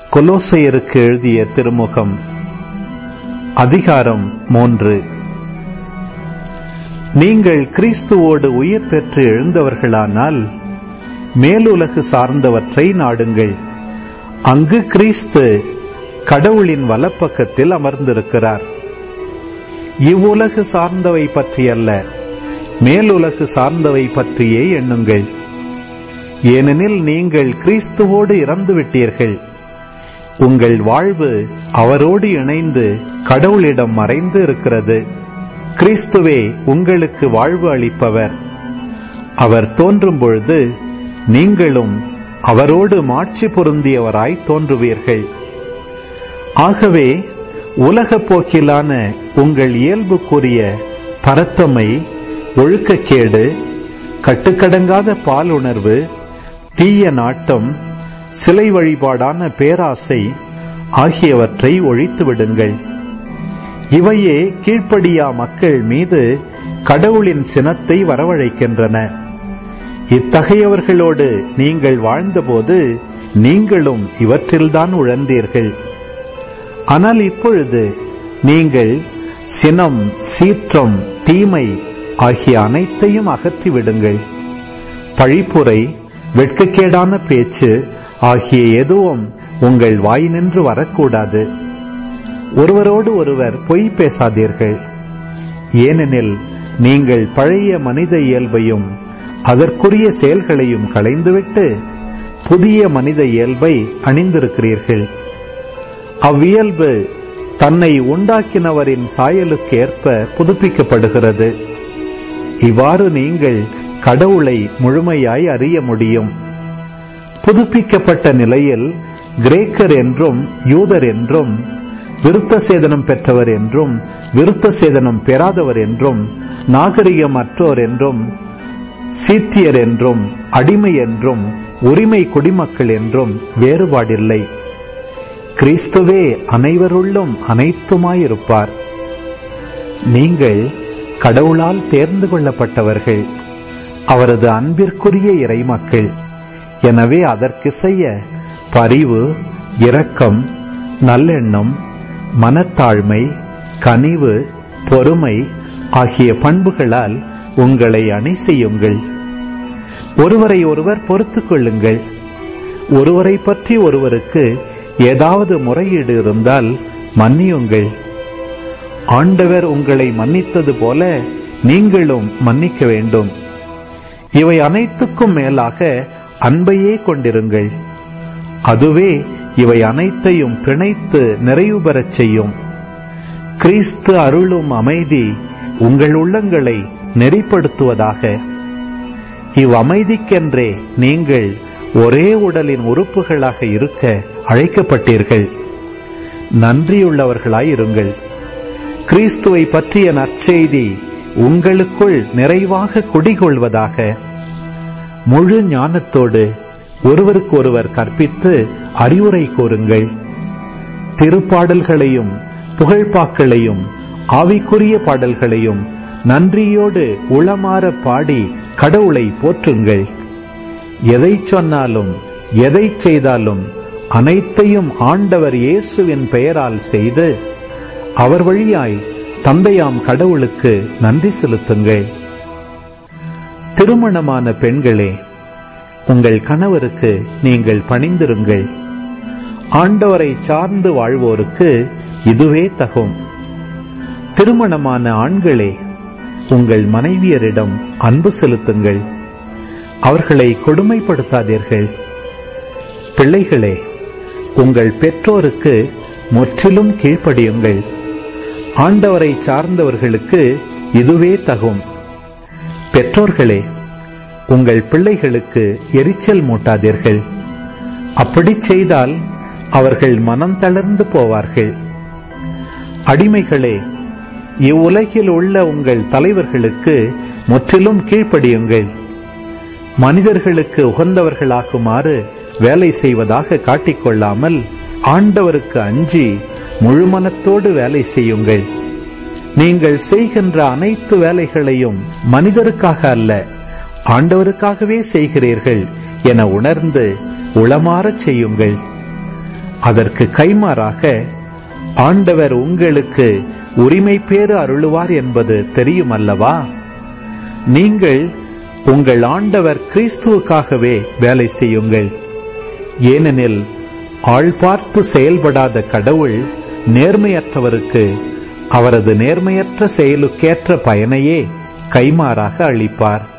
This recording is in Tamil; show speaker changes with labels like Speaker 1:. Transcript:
Speaker 1: கொலோசையருக்கு எழுதிய திருமுகம் அதிகாரம் மூன்று நீங்கள் கிறிஸ்துவோடு உயிர் பெற்று எழுந்தவர்களானால் மேலுலகு சார்ந்தவற்றை நாடுங்கள் அங்கு கிறிஸ்து கடவுளின் வலப்பக்கத்தில் அமர்ந்திருக்கிறார் இவ்வுலகு சார்ந்தவை பற்றியல்ல மேலுலகு சார்ந்தவை பற்றியே எண்ணுங்கள் ஏனெனில் நீங்கள் கிறிஸ்துவோடு இறந்துவிட்டீர்கள் உங்கள் வாழ்வு அவரோடு இணைந்து கடவுளிடம் மறைந்து இருக்கிறது கிறிஸ்துவே உங்களுக்கு வாழ்வு அளிப்பவர் அவர் தோன்றும் பொழுது நீங்களும் அவரோடு மாட்சி பொருந்தியவராய் தோன்றுவீர்கள் ஆகவே உலகப் போக்கிலான உங்கள் இயல்புக்குரிய பரத்தமை ஒழுக்கக்கேடு கட்டுக்கடங்காத பாலுணர்வு தீய நாட்டம் சிலை வழிபாடான பேராசை ஆகியவற்றை ஒழித்து விடுங்கள் இவையே கீழ்ப்படியா மக்கள் மீது கடவுளின் சினத்தை வரவழைக்கின்றன இத்தகையவர்களோடு நீங்கள் வாழ்ந்தபோது நீங்களும் இவற்றில்தான் உழந்தீர்கள் ஆனால் இப்பொழுது நீங்கள் சினம் சீற்றம் தீமை ஆகிய அனைத்தையும் அகற்றிவிடுங்கள் பழிப்புரை வெட்கக்கேடான பேச்சு ஆகிய எதுவும் உங்கள் வாய் நின்று வரக்கூடாது ஒருவரோடு ஒருவர் பொய் பேசாதீர்கள் ஏனெனில் நீங்கள் பழைய மனித இயல்பையும் அதற்குரிய செயல்களையும் களைந்துவிட்டு புதிய மனித இயல்பை அணிந்திருக்கிறீர்கள் அவ்வியல்பு தன்னை உண்டாக்கினவரின் சாயலுக்கேற்ப புதுப்பிக்கப்படுகிறது இவ்வாறு நீங்கள் கடவுளை முழுமையாய் அறிய முடியும் புதுப்பிக்கப்பட்ட நிலையில் கிரேக்கர் என்றும் யூதர் என்றும் விருத்த சேதனம் பெற்றவர் என்றும் விருத்த சேதனம் பெறாதவர் என்றும் நாகரிகமற்றோர் என்றும் சீத்தியர் என்றும் அடிமை என்றும் உரிமை குடிமக்கள் என்றும் வேறுபாடில்லை கிறிஸ்துவே அனைவருள்ளும் அனைத்துமாயிருப்பார் நீங்கள் கடவுளால் தேர்ந்து கொள்ளப்பட்டவர்கள் அவரது அன்பிற்குரிய இறைமக்கள் எனவே அதற்கு செய்ய பரிவு இரக்கம் நல்லெண்ணம் மனத்தாழ்மை கனிவு பொறுமை ஆகிய பண்புகளால் உங்களை அணி செய்யுங்கள் ஒருவரை ஒருவர் பொறுத்துக் கொள்ளுங்கள் ஒருவரை பற்றி ஒருவருக்கு ஏதாவது முறையீடு இருந்தால் மன்னியுங்கள் ஆண்டவர் உங்களை மன்னித்தது போல நீங்களும் மன்னிக்க வேண்டும் இவை அனைத்துக்கும் மேலாக அன்பையே கொண்டிருங்கள் அதுவே இவை அனைத்தையும் பிணைத்து நிறைவு பெறச் செய்யும் கிறிஸ்து அருளும் அமைதி உங்கள் உள்ளங்களை நெறிப்படுத்துவதாக இவ் அமைதிக்கென்றே நீங்கள் ஒரே உடலின் உறுப்புகளாக இருக்க அழைக்கப்பட்டீர்கள் நன்றியுள்ளவர்களாயிருங்கள் கிறிஸ்துவை பற்றிய நற்செய்தி உங்களுக்குள் நிறைவாக குடிகொள்வதாக முழு ஞானத்தோடு ஒருவருக்கொருவர் கற்பித்து அறிவுரை கூறுங்கள் திருப்பாடல்களையும் புகழ்பாக்களையும் ஆவிக்குரிய பாடல்களையும் நன்றியோடு உளமாற பாடி கடவுளை போற்றுங்கள் எதை சொன்னாலும் எதை செய்தாலும் அனைத்தையும் ஆண்டவர் இயேசுவின் பெயரால் செய்து அவர் வழியாய் தந்தையாம் கடவுளுக்கு நன்றி செலுத்துங்கள் திருமணமான பெண்களே உங்கள் கணவருக்கு நீங்கள் பணிந்திருங்கள் ஆண்டவரை சார்ந்து வாழ்வோருக்கு இதுவே தகும் திருமணமான ஆண்களே உங்கள் மனைவியரிடம் அன்பு செலுத்துங்கள் அவர்களை கொடுமைப்படுத்தாதீர்கள் பிள்ளைகளே உங்கள் பெற்றோருக்கு முற்றிலும் கீழ்ப்படியுங்கள் ஆண்டவரை சார்ந்தவர்களுக்கு இதுவே தகும் பெற்றோர்களே உங்கள் பிள்ளைகளுக்கு எரிச்சல் மூட்டாதீர்கள் அப்படி செய்தால் அவர்கள் மனம் தளர்ந்து போவார்கள் அடிமைகளே இவ்வுலகில் உள்ள உங்கள் தலைவர்களுக்கு முற்றிலும் கீழ்ப்படியுங்கள் மனிதர்களுக்கு உகந்தவர்களாகுமாறு வேலை செய்வதாக காட்டிக்கொள்ளாமல் ஆண்டவருக்கு அஞ்சி முழுமனத்தோடு வேலை செய்யுங்கள் நீங்கள் செய்கின்ற அனைத்து வேலைகளையும் மனிதருக்காக அல்ல ஆண்டவருக்காகவே செய்கிறீர்கள் என உணர்ந்து உளமாறச் செய்யுங்கள் அதற்கு கைமாறாக ஆண்டவர் உங்களுக்கு உரிமை பேறு அருளுவார் என்பது தெரியும் அல்லவா நீங்கள் உங்கள் ஆண்டவர் கிறிஸ்துவுக்காகவே வேலை செய்யுங்கள் ஏனெனில் ஆள் பார்த்து செயல்படாத கடவுள் நேர்மையற்றவருக்கு அவரது நேர்மையற்ற செயலுக்கேற்ற பயனையே கைமாறாக அளிப்பார்